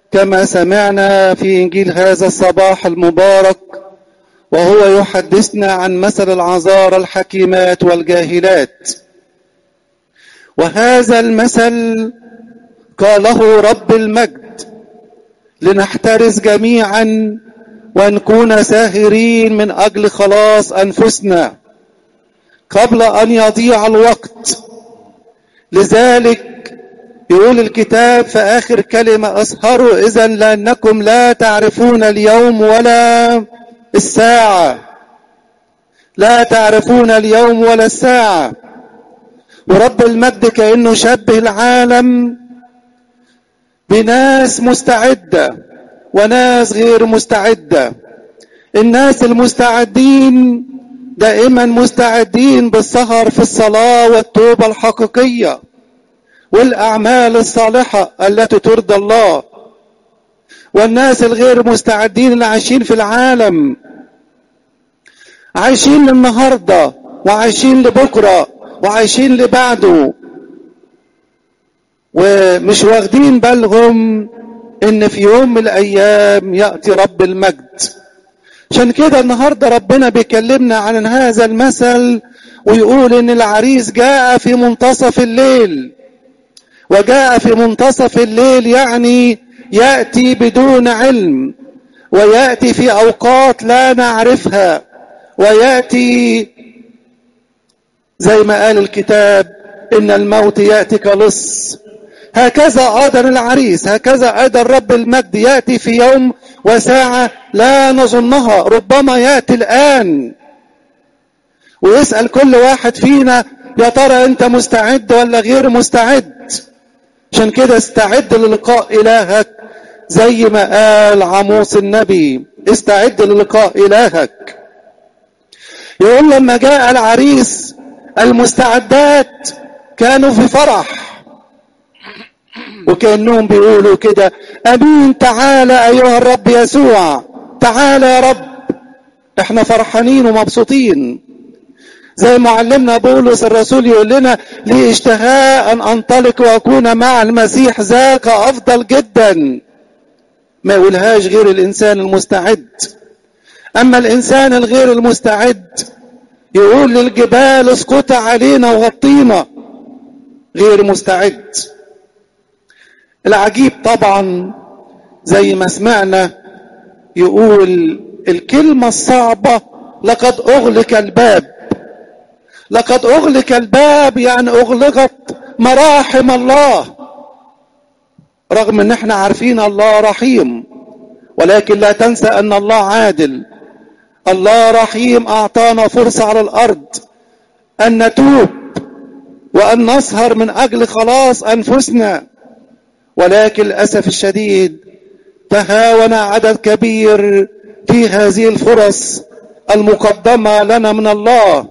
كما سمعنا في إنجيل هذا الصباح المبارك وهو يحدثنا عن مثل العذار الحكيمات والجاهلات وهذا المثل قاله رب المجد لنحترس جميعا ونكون ساهرين من أجل خلاص أنفسنا قبل أن يضيع الوقت لذلك يقول الكتاب في آخر كلمة أسهروا إذا لأنكم لا تعرفون اليوم ولا الساعة لا تعرفون اليوم ولا الساعة ورب المجد كأنه شبه العالم بناس مستعدة وناس غير مستعدة الناس المستعدين دائما مستعدين بالسهر في الصلاة والتوبة الحقيقية والأعمال الصالحة التي ترضى الله والناس الغير مستعدين اللي عايشين في العالم عايشين للنهاردة وعايشين لبكرة وعايشين لبعده ومش واخدين بالهم ان في يوم من الايام يأتي رب المجد عشان كده النهاردة ربنا بيكلمنا عن هذا المثل ويقول ان العريس جاء في منتصف الليل وجاء في منتصف الليل يعني يأتي بدون علم ويأتي في أوقات لا نعرفها ويأتي زي ما قال الكتاب إن الموت يأتي كلص هكذا أيضا العريس هكذا أيضا رب المجد يأتي في يوم وساعة لا نظنها ربما يأتي الآن ويسأل كل واحد فينا يا ترى أنت مستعد ولا غير مستعد عشان كده استعد للقاء إلهك زي ما قال عموس النبي استعد للقاء إلهك يقول لما جاء العريس المستعدات كانوا في فرح وكأنهم بيقولوا كده أمين تعالى أيها الرب يسوع تعالى يا رب احنا فرحانين ومبسوطين زي معلمنا بولس الرسول يقول لنا لي اشتهاء أن أنطلق وأكون مع المسيح ذاك أفضل جدا ما يقولهاش غير الإنسان المستعد أما الإنسان الغير المستعد يقول للجبال اسقط علينا وغطينا غير مستعد العجيب طبعا زي ما سمعنا يقول الكلمة الصعبة لقد أغلق الباب لقد أغلق الباب يعني أغلقت مراحم الله رغم ان احنا عارفين الله رحيم ولكن لا تنسى ان الله عادل الله رحيم اعطانا فرصة على الارض ان نتوب وان نسهر من اجل خلاص انفسنا ولكن للاسف الشديد تهاون عدد كبير في هذه الفرص المقدمة لنا من الله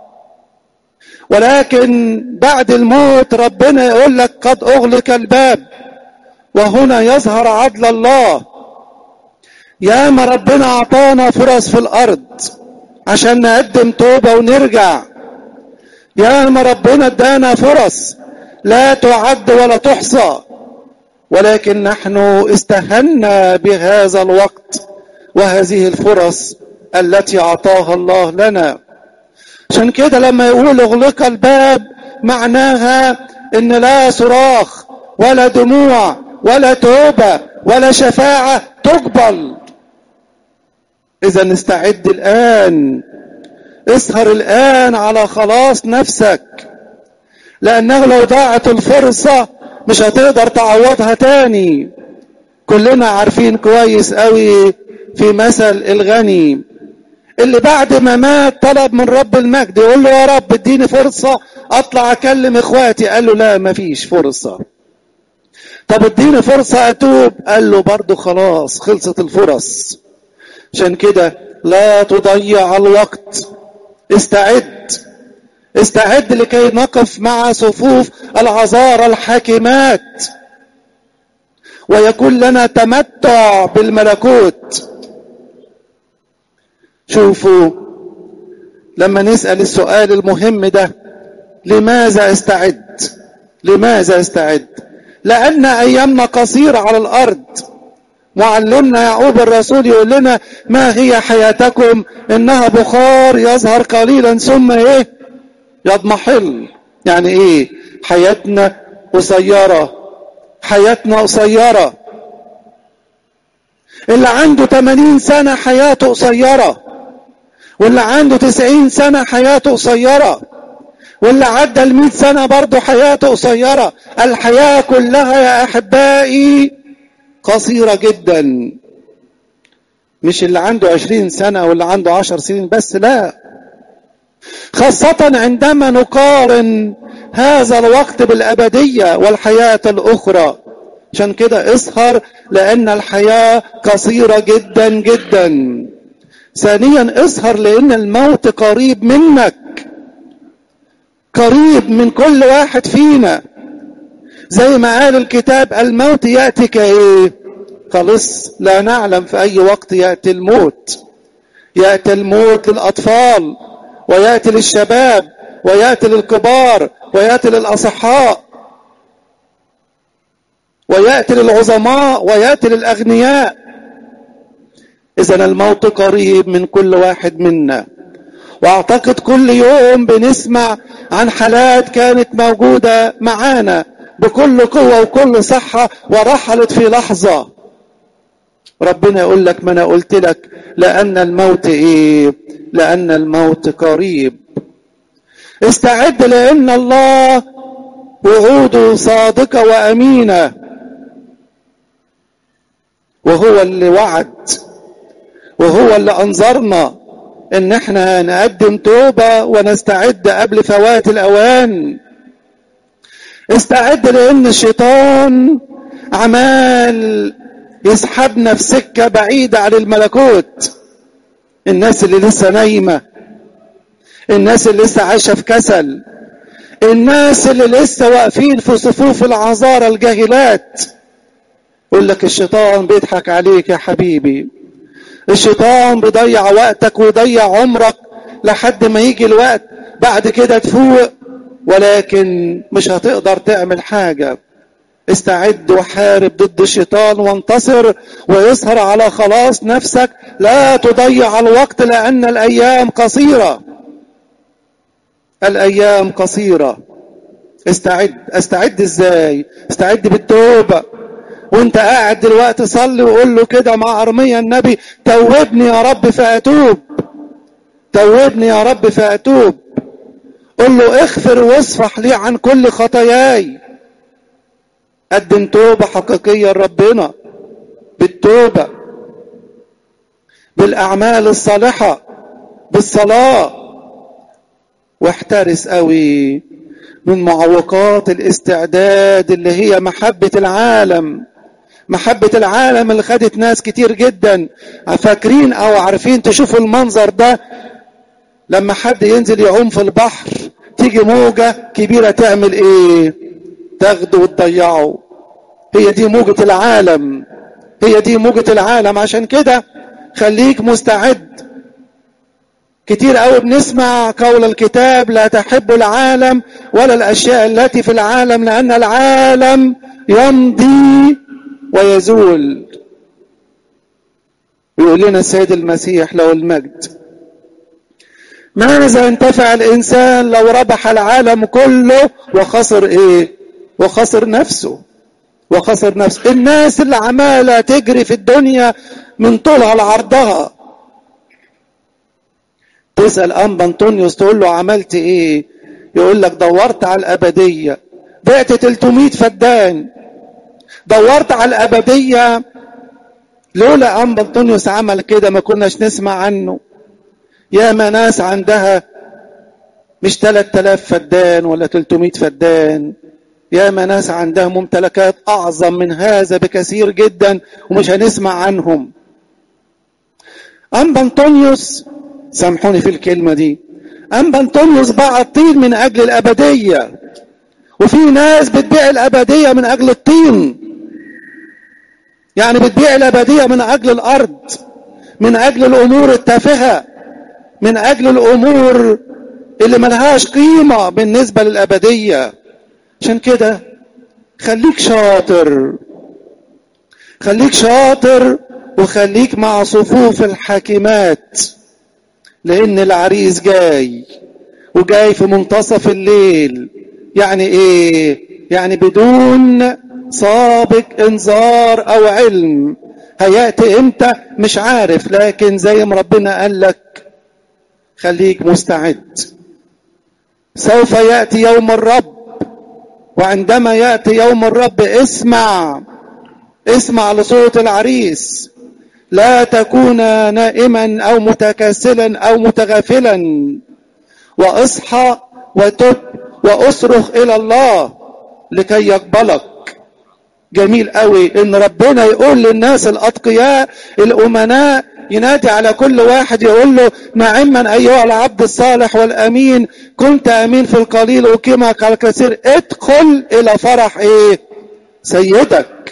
ولكن بعد الموت ربنا يقول لك قد اغلق الباب وهنا يظهر عدل الله يا ما ربنا اعطانا فرص في الارض عشان نقدم توبة ونرجع يا ما ربنا ادانا فرص لا تعد ولا تحصى ولكن نحن استهنا بهذا الوقت وهذه الفرص التي اعطاها الله لنا عشان كده لما يقول اغلق الباب معناها ان لا صراخ ولا دموع ولا توبة ولا شفاعة تقبل اذا نستعد الان اسهر الان على خلاص نفسك لانه لو ضاعت الفرصة مش هتقدر تعوضها تاني كلنا عارفين كويس قوي في مثل الغني اللي بعد ما مات طلب من رب المجد يقول له يا رب اديني فرصة اطلع اكلم اخواتي قال له لا مفيش فرصة طب اديني فرصة اتوب قال له برضو خلاص خلصت الفرص عشان كده لا تضيع الوقت استعد استعد لكي نقف مع صفوف العذارى الحاكمات ويكون لنا تمتع بالملكوت شوفوا لما نسأل السؤال المهم ده لماذا استعد لماذا استعد لأن أيامنا قصيرة على الأرض معلمنا يعقوب الرسول يقول لنا ما هي حياتكم انها بخار يظهر قليلا ثم ايه يضمحل يعني ايه حياتنا قصيرة حياتنا قصيرة اللي عنده 80 سنة حياته قصيرة واللي عنده 90 سنة حياته قصيرة واللي عدى ال 100 سنة برضه حياته قصيرة الحياة كلها يا أحبائي قصيرة جدا مش اللي عنده 20 سنة واللي عنده 10 سنين بس لا خاصة عندما نقارن هذا الوقت بالأبدية والحياة الأخرى عشان كده اسهر لأن الحياة قصيرة جدا جدا ثانيا اسهر لأن الموت قريب منك قريب من كل واحد فينا زي ما قال الكتاب الموت يأتي كإيه خلاص لا نعلم في أي وقت يأتي الموت يأتي الموت للأطفال ويأتي للشباب ويأتي للكبار ويأتي للأصحاء ويأتي للعظماء ويأتي للأغنياء إذا الموت قريب من كل واحد منا واعتقد كل يوم بنسمع عن حالات كانت موجودة معانا بكل قوة وكل صحة ورحلت في لحظة ربنا يقول لك ما انا قلت لك لأن الموت ايه لأن الموت قريب استعد لأن الله وعوده صادقة وأمينة وهو اللي وعد وهو اللي أنظرنا إن احنا نقدم توبة ونستعد قبل فوات الأوان استعد لأن الشيطان عمال يسحبنا في سكة بعيدة عن الملكوت الناس اللي لسه نايمة الناس اللي لسه عايشة في كسل الناس اللي لسه واقفين في صفوف العذارى الجاهلات يقول لك الشيطان بيضحك عليك يا حبيبي الشيطان بيضيع وقتك ويضيع عمرك لحد ما يجي الوقت بعد كده تفوق ولكن مش هتقدر تعمل حاجة استعد وحارب ضد الشيطان وانتصر ويسهر على خلاص نفسك لا تضيع الوقت لأن الأيام قصيرة الأيام قصيرة استعد استعد ازاي استعد بالتوبة وانت قاعد دلوقتي صلي وقول له كده مع أرميا النبي توبني يا رب فأتوب توبني يا رب فأتوب قل له اغفر واصفح لي عن كل خطاياي قدم توبة حقيقية لربنا بالتوبة بالأعمال الصالحة بالصلاة واحترس قوي من معوقات الاستعداد اللي هي محبة العالم محبة العالم اللي خدت ناس كتير جدا فاكرين او عارفين تشوفوا المنظر ده لما حد ينزل يعوم في البحر تيجي موجة كبيرة تعمل ايه تاخده وتضيعه هي دي موجة العالم هي دي موجة العالم عشان كده خليك مستعد كتير قوي بنسمع قول الكتاب لا تحب العالم ولا الأشياء التي في العالم لأن العالم يمضي ويزول يقول لنا السيد المسيح له المجد ماذا ينتفع الإنسان لو ربح العالم كله وخسر إيه وخسر نفسه وخسر نفسه الناس اللي عمالة تجري في الدنيا من طولها لعرضها تسأل أنبا أنطونيوس تقول له عملت إيه يقول لك دورت على الأبدية بعت 300 فدان دورت على الأبدية لولا أنبا أنطونيوس عمل كده ما كناش نسمع عنه ياما ناس عندها مش 3000 فدان ولا 300 فدان ياما ناس عندها ممتلكات أعظم من هذا بكثير جدا ومش هنسمع عنهم أنبا أنطونيوس سامحوني في الكلمة دي أنبا أنطونيوس باع الطين من أجل الأبدية وفي ناس بتبيع الأبدية من أجل الطين يعني بتبيع الأبدية من أجل الأرض من أجل الأمور التافهة من أجل الأمور اللي ملهاش قيمة بالنسبة للأبدية عشان كده خليك شاطر خليك شاطر وخليك مع صفوف الحاكمات لان العريس جاي وجاي في منتصف الليل يعني ايه يعني بدون سابق انذار او علم هياتي امتى مش عارف لكن زي ما ربنا قال لك خليك مستعد سوف ياتي يوم الرب وعندما ياتي يوم الرب اسمع اسمع لصوت العريس لا تكون نائما او متكاسلا او متغافلا واصحى وتب واصرخ الى الله لكي يقبلك جميل قوي ان ربنا يقول للناس الاتقياء الامناء ينادي على كل واحد يقول له نعما ايها العبد الصالح والامين كنت امين في القليل اقيمك على الكثير ادخل الى فرح ايه سيدك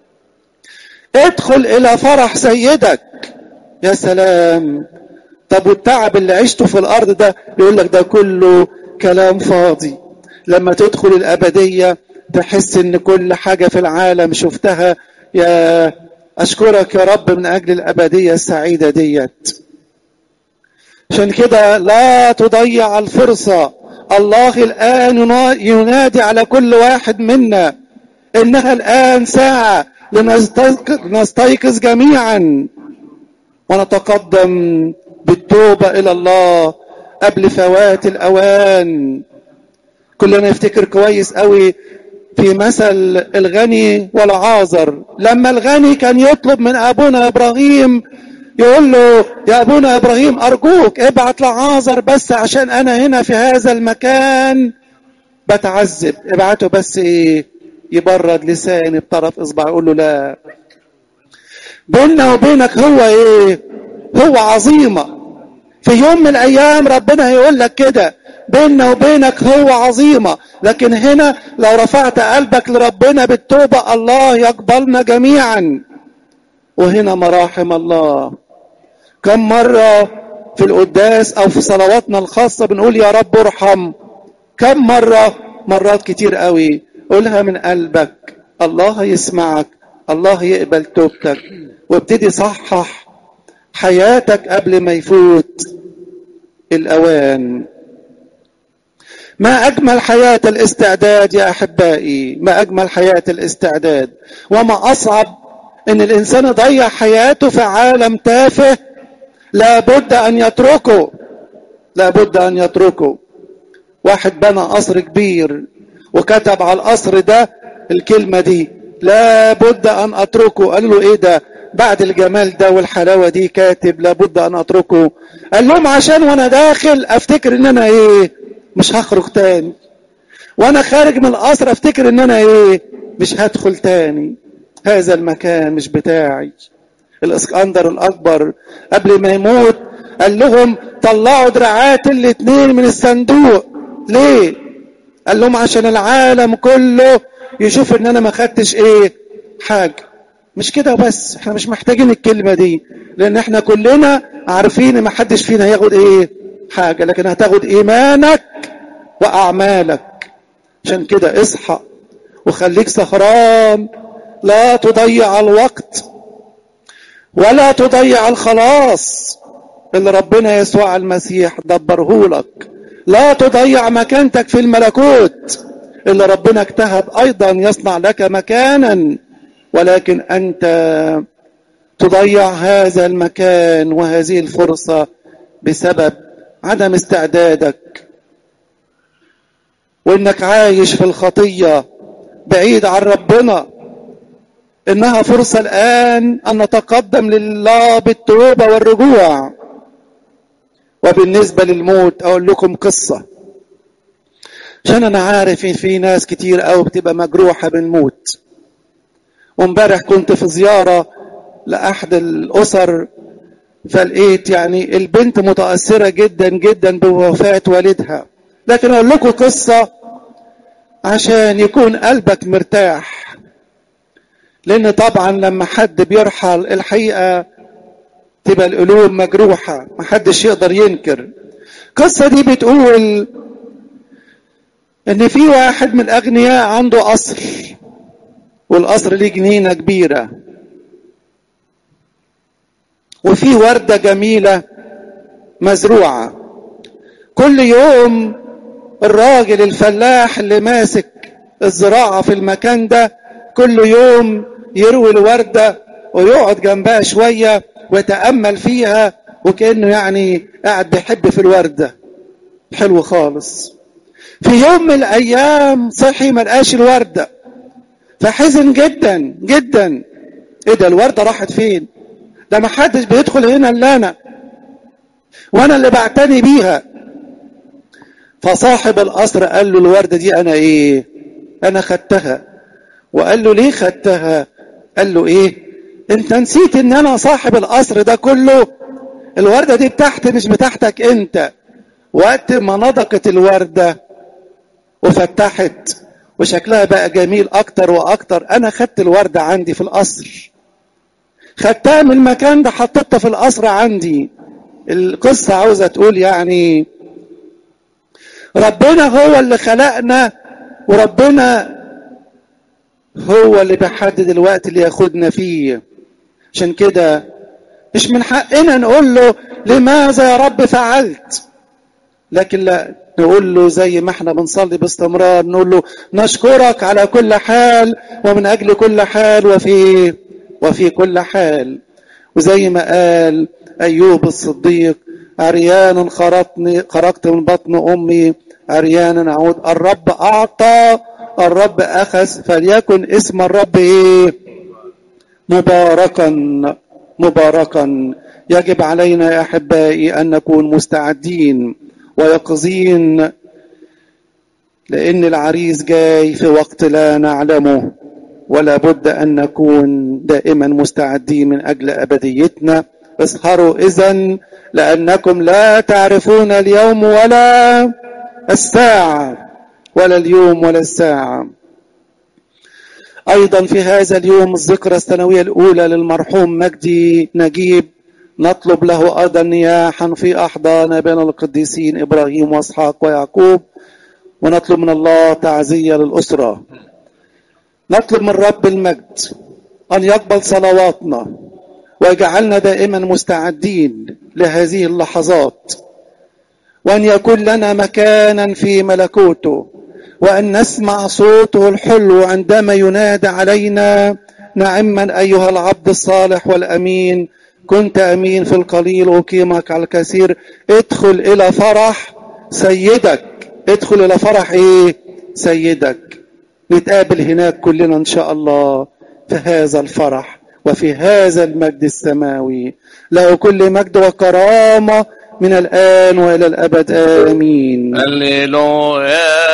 ادخل الى فرح سيدك يا سلام طب والتعب اللي عشته في الارض ده يقول لك ده كله كلام فاضي لما تدخل الابديه تحس ان كل حاجه في العالم شفتها يا اشكرك يا رب من اجل الابديه السعيده ديت عشان كده لا تضيع الفرصه الله الان ينادي على كل واحد منا انها الان ساعه لنستيقظ جميعا ونتقدم بالتوبه الى الله قبل فوات الاوان كلنا نفتكر كويس قوي في مثل الغني والعازر لما الغني كان يطلب من ابونا ابراهيم يقول له يا ابونا ابراهيم ارجوك ابعت لعازر بس عشان انا هنا في هذا المكان بتعذب ابعته بس ايه يبرد لساني بطرف اصبع يقول له لا بيننا وبينك هو ايه هو عظيمه في يوم من الايام ربنا هيقول لك كده بيننا وبينك هو عظيمه لكن هنا لو رفعت قلبك لربنا بالتوبه الله يقبلنا جميعا وهنا مراحم الله كم مره في القداس او في صلواتنا الخاصه بنقول يا رب ارحم كم مره مرات كتير قوي قولها من قلبك الله يسمعك الله يقبل توبتك وابتدي صحح حياتك قبل ما يفوت الاوان ما اجمل حياه الاستعداد يا احبائي ما اجمل حياه الاستعداد وما اصعب ان الانسان يضيع حياته في عالم تافه لابد ان يتركه لابد ان يتركه واحد بنى قصر كبير وكتب على القصر ده الكلمه دي لابد ان اتركه قال له ايه ده بعد الجمال ده والحلاوه دي كاتب لابد ان اتركه قال لهم عشان وانا داخل افتكر ان انا ايه مش هخرج تاني وانا خارج من القصر افتكر ان انا ايه مش هدخل تاني هذا المكان مش بتاعي الاسكندر الاكبر قبل ما يموت قال لهم طلعوا دراعات الاتنين من الصندوق ليه قال لهم عشان العالم كله يشوف ان انا ما خدتش ايه حاجه مش كده بس احنا مش محتاجين الكلمه دي لان احنا كلنا عارفين ما حدش فينا هياخد ايه حاجه لكن هتاخد ايمانك واعمالك عشان كده اصحى وخليك سهران لا تضيع الوقت ولا تضيع الخلاص اللي ربنا يسوع المسيح دبره لك لا تضيع مكانتك في الملكوت اللي ربنا اجتهد ايضا يصنع لك مكانا ولكن انت تضيع هذا المكان وهذه الفرصه بسبب عدم استعدادك وانك عايش في الخطيه بعيد عن ربنا انها فرصه الان ان نتقدم لله بالتوبه والرجوع وبالنسبه للموت اقول لكم قصه عشان انا عارف ان في ناس كتير قوي بتبقى مجروحه بالموت وامبارح كنت في زياره لاحد الاسر فلقيت يعني البنت متاثره جدا جدا بوفاه والدها لكن اقول لكم قصه عشان يكون قلبك مرتاح لان طبعا لما حد بيرحل الحقيقه تبقى القلوب مجروحه محدش يقدر ينكر القصه دي بتقول ان في واحد من الاغنياء عنده قصر والقصر ليه جنينه كبيره وفي وردة جميلة مزروعة كل يوم الراجل الفلاح اللي ماسك الزراعة في المكان ده كل يوم يروي الوردة ويقعد جنبها شوية ويتأمل فيها وكأنه يعني قاعد بيحب في الوردة حلو خالص في يوم من الأيام صحي ما لقاش الوردة فحزن جدا جدا ايه ده الوردة راحت فين ده ما حدش بيدخل هنا الا انا وانا اللي بعتني بيها فصاحب القصر قال له الوردة دي انا ايه انا خدتها وقال له ليه خدتها قال له ايه انت نسيت ان انا صاحب القصر ده كله الوردة دي بتاعتي مش بتاعتك انت وقت ما نضقت الوردة وفتحت وشكلها بقى جميل اكتر واكتر انا خدت الوردة عندي في القصر خدتها من المكان ده حطيتها في القصر عندي القصة عاوزة تقول يعني ربنا هو اللي خلقنا وربنا هو اللي بيحدد الوقت اللي ياخدنا فيه عشان كده مش من حقنا نقول له لماذا يا رب فعلت لكن لا نقول له زي ما احنا بنصلي باستمرار نقول له نشكرك على كل حال ومن اجل كل حال وفي وفي كل حال وزي ما قال ايوب الصديق عريان خرجتني خرجت من بطن امي عريانا اعود الرب اعطى الرب اخذ فليكن اسم الرب ايه مباركا مباركا يجب علينا يا احبائي ان نكون مستعدين ويقظين لان العريس جاي في وقت لا نعلمه ولا بد ان نكون دائما مستعدين من اجل ابديتنا اسهروا اذا لانكم لا تعرفون اليوم ولا الساعه ولا اليوم ولا الساعه ايضا في هذا اليوم الذكرى السنويه الاولى للمرحوم مجدي نجيب نطلب له ايضا نياحا في احضان بين القديسين ابراهيم واسحاق ويعقوب ونطلب من الله تعزيه للاسره نطلب من رب المجد ان يقبل صلواتنا ويجعلنا دائما مستعدين لهذه اللحظات وان يكون لنا مكانا في ملكوته وان نسمع صوته الحلو عندما ينادى علينا نعما ايها العبد الصالح والامين كنت امين في القليل اقيمك على الكثير ادخل الى فرح سيدك ادخل الى فرح ايه سيدك نتقابل هناك كلنا ان شاء الله في هذا الفرح وفي هذا المجد السماوي له كل مجد وكرامه من الان والى الابد امين هللويا